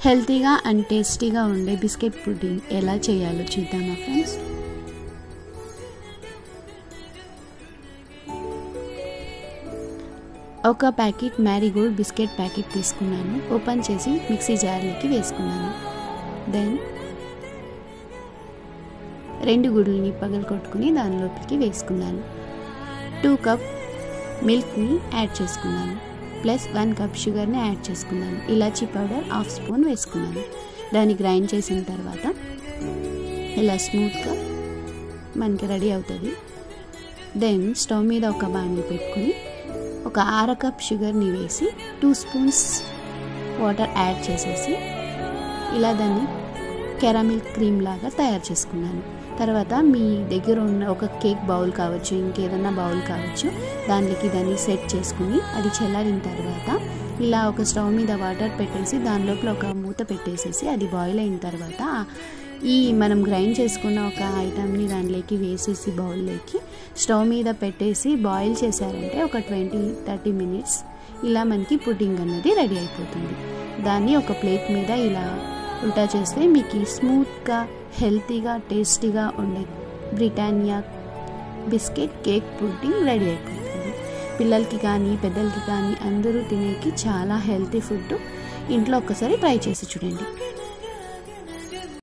హెల్తీగా అండ్ టేస్టీగా ఉండే బిస్కెట్ పుడ్డింగ్ ఎలా చేయాలో చూద్దామా ఫ్రెండ్స్ ఒక ప్యాకెట్ మ్యారీగోల్డ్ బిస్కెట్ ప్యాకెట్ తీసుకున్నాను ఓపెన్ చేసి మిక్సీ జార్లోకి వేసుకున్నాను దెన్ రెండు గుడ్లని పగలు కొట్టుకుని దానిలోకి వేసుకున్నాను టూ కప్ మిల్క్ని యాడ్ చేసుకున్నాను ప్లస్ వన్ కప్ షుగర్ని యాడ్ చేసుకున్నాను ఇలాచీ పౌడర్ హాఫ్ స్పూన్ వేసుకున్నాను దాన్ని గ్రైండ్ చేసిన తర్వాత ఇలా స్మూత్గా మనకి రెడీ అవుతుంది దెన్ స్టవ్ మీద ఒక బాండ్ని పెట్టుకుని ఒక అర కప్ షుగర్ని వేసి టూ స్పూన్స్ వాటర్ యాడ్ చేసేసి ఇలా దాన్ని కెరామిల్ క్రీమ్ లాగా తయారు చేసుకున్నాను తర్వాత మీ దగ్గర ఉన్న ఒక కేక్ బౌల్ కావచ్చు ఇంకేదన్నా బౌల్ కావచ్చు దానికి దాన్ని సెట్ చేసుకుని అది చల్లారిన తర్వాత ఇలా ఒక స్టవ్ మీద వాటర్ పెట్టేసి దాని లోపల ఒక మూత పెట్టేసేసి అది బాయిల్ అయిన తర్వాత ఈ మనం గ్రైండ్ చేసుకున్న ఒక ఐటమ్ని దానిలోకి వేసేసి బౌల్లోకి స్టవ్ మీద పెట్టేసి బాయిల్ చేశారంటే ఒక ట్వంటీ థర్టీ మినిట్స్ ఇలా మనకి పుడ్డింగ్ అన్నది రెడీ అయిపోతుంది దాన్ని ఒక ప్లేట్ మీద ఇలా ఉల్టా చేస్తే మీకు స్మూత్గా హెల్తీగా టేస్టీగా ఉండే Britannia biscuit cake pudding ready అయిపోతుంది పిల్లలకి కానీ పెద్దలకి కానీ అందరూ తినేకి చాలా హెల్తీ ఫుడ్ ఇంట్లో ఒక్కసారి ట్రై చేసి చూడండి